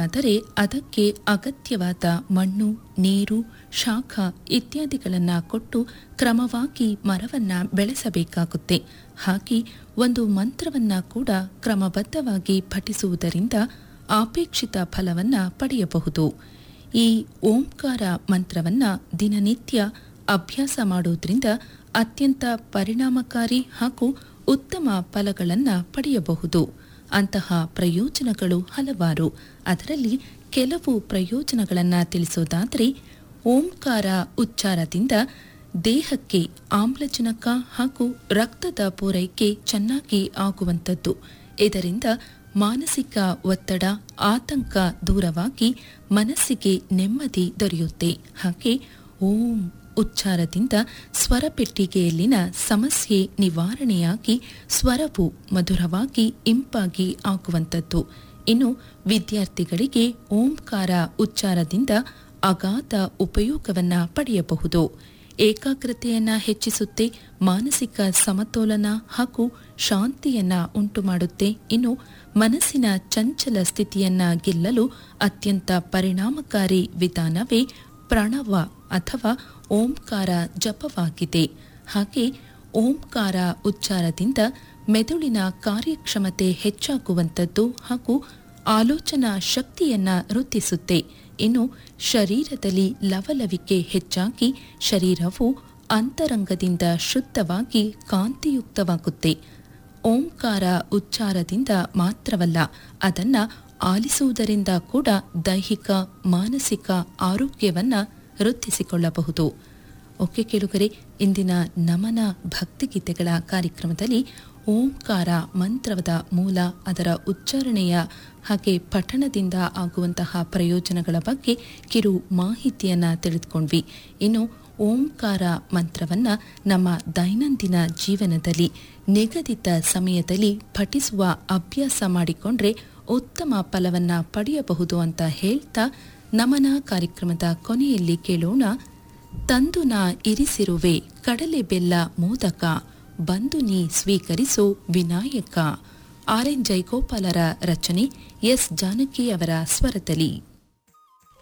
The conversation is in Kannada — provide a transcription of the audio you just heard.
ಬೆಳೆಯಬೇಕಾದರೆ ಅದಕ್ಕೆ ಅಗತ್ಯವಾದ ಮಣ್ಣು ನೀರು ಶಾಖ ಇತ್ಯಾದಿಗಳನ್ನು ಕೊಟ್ಟು ಕ್ರಮವಾಗಿ ಮರವನ್ನ ಬೆಳೆಸಬೇಕಾಗುತ್ತೆ ಹಾಗೆ ಒಂದು ಮಂತ್ರವನ್ನ ಕೂಡ ಕ್ರಮಬದ್ಧವಾಗಿ ಪಠಿಸುವುದರಿಂದ ಅಪೇಕ್ಷಿತ ಫಲವನ್ನ ಪಡೆಯಬಹುದು ಈ ಓಂಕಾರ ಮಂತ್ರವನ್ನ ದಿನನಿತ್ಯ ಅಭ್ಯಾಸ ಮಾಡುವುದರಿಂದ ಅತ್ಯಂತ ಪರಿಣಾಮಕಾರಿ ಹಾಗೂ ಉತ್ತಮ ಫಲಗಳನ್ನು ಪಡೆಯಬಹುದು ಅಂತಹ ಪ್ರಯೋಜನಗಳು ಹಲವಾರು ಅದರಲ್ಲಿ ಕೆಲವು ಪ್ರಯೋಜನಗಳನ್ನು ತಿಳಿಸೋದಾದರೆ ಓಂಕಾರ ಉಚ್ಚಾರದಿಂದ ದೇಹಕ್ಕೆ ಆಮ್ಲಜನಕ ಹಾಗೂ ರಕ್ತದ ಪೂರೈಕೆ ಚೆನ್ನಾಗಿ ಆಗುವಂಥದ್ದು ಇದರಿಂದ ಮಾನಸಿಕ ಒತ್ತಡ ಆತಂಕ ದೂರವಾಗಿ ಮನಸ್ಸಿಗೆ ನೆಮ್ಮದಿ ದೊರೆಯುತ್ತೆ ಹಾಗೆ ಓಂ ಉಚ್ಚಾರದಿಂದ ಸ್ವರಪೆಟ್ಟಿಗೆಯಲ್ಲಿನ ಸಮಸ್ಯೆ ನಿವಾರಣೆಯಾಗಿ ಸ್ವರವು ಮಧುರವಾಗಿ ಇಂಪಾಗಿ ಆಗುವಂಥದ್ದು ಇನ್ನು ವಿದ್ಯಾರ್ಥಿಗಳಿಗೆ ಓಂಕಾರ ಉಚ್ಚಾರದಿಂದ ಅಗಾಧ ಉಪಯೋಗವನ್ನ ಪಡೆಯಬಹುದು ಏಕಾಗ್ರತೆಯನ್ನ ಹೆಚ್ಚಿಸುತ್ತೆ ಮಾನಸಿಕ ಸಮತೋಲನ ಹಾಗೂ ಶಾಂತಿಯನ್ನ ಉಂಟುಮಾಡುತ್ತೆ ಇನ್ನು ಮನಸ್ಸಿನ ಚಂಚಲ ಸ್ಥಿತಿಯನ್ನ ಗೆಲ್ಲಲು ಅತ್ಯಂತ ಪರಿಣಾಮಕಾರಿ ವಿಧಾನವೇ ಪ್ರಣವ ಅಥವಾ ಓಂಕಾರ ಜಪವಾಗಿದೆ ಹಾಗೆ ಓಂಕಾರ ಉಚ್ಚಾರದಿಂದ ಮೆದುಳಿನ ಕಾರ್ಯಕ್ಷಮತೆ ಹೆಚ್ಚಾಗುವಂಥದ್ದು ಹಾಗೂ ಆಲೋಚನಾ ಶಕ್ತಿಯನ್ನ ವೃದ್ಧಿಸುತ್ತೆ ಇನ್ನು ಶರೀರದಲ್ಲಿ ಲವಲವಿಕೆ ಹೆಚ್ಚಾಗಿ ಶರೀರವು ಅಂತರಂಗದಿಂದ ಶುದ್ಧವಾಗಿ ಕಾಂತಿಯುಕ್ತವಾಗುತ್ತೆ ಓಂಕಾರ ಉಚ್ಚಾರದಿಂದ ಮಾತ್ರವಲ್ಲ ಅದನ್ನ ಆಲಿಸುವುದರಿಂದ ಕೂಡ ದೈಹಿಕ ಮಾನಸಿಕ ಆರೋಗ್ಯವನ್ನ ವೃದ್ಧಿಸಿಕೊಳ್ಳಬಹುದು ಓಕೆ ಕೇಳುಗರೆ ಇಂದಿನ ನಮನ ಭಕ್ತಿಗೀತೆಗಳ ಕಾರ್ಯಕ್ರಮದಲ್ಲಿ ಓಂಕಾರ ಮಂತ್ರದ ಮೂಲ ಅದರ ಉಚ್ಚಾರಣೆಯ ಹಾಗೆ ಪಠಣದಿಂದ ಆಗುವಂತಹ ಪ್ರಯೋಜನಗಳ ಬಗ್ಗೆ ಕಿರು ಮಾಹಿತಿಯನ್ನ ತಿಳಿದುಕೊಂಡ್ವಿ ಇನ್ನು ಓಂಕಾರ ಮಂತ್ರವನ್ನ ನಮ್ಮ ದೈನಂದಿನ ಜೀವನದಲ್ಲಿ ನಿಗದಿತ ಸಮಯದಲ್ಲಿ ಪಠಿಸುವ ಅಭ್ಯಾಸ ಮಾಡಿಕೊಂಡ್ರೆ ಉತ್ತಮ ಫಲವನ್ನ ಪಡೆಯಬಹುದು ಅಂತ ಹೇಳ್ತಾ ನಮನ ಕಾರ್ಯಕ್ರಮದ ಕೊನೆಯಲ್ಲಿ ಕೇಳೋಣ ತಂದು ನಾ ಇರಿಸಿರುವೆ ಕಡಲೆ ಬೆಲ್ಲ ಮೋದಕ ಬಂದು ನೀ ಸ್ವೀಕರಿಸೋ ವಿನಾಯಕ ಆರ್ ಎನ್ ಜೈಗೋಪಾಲರ ರಚನೆ ಎಸ್ ಜಾನಕಿ ಅವರ ಸ್ವರದಲ್ಲಿ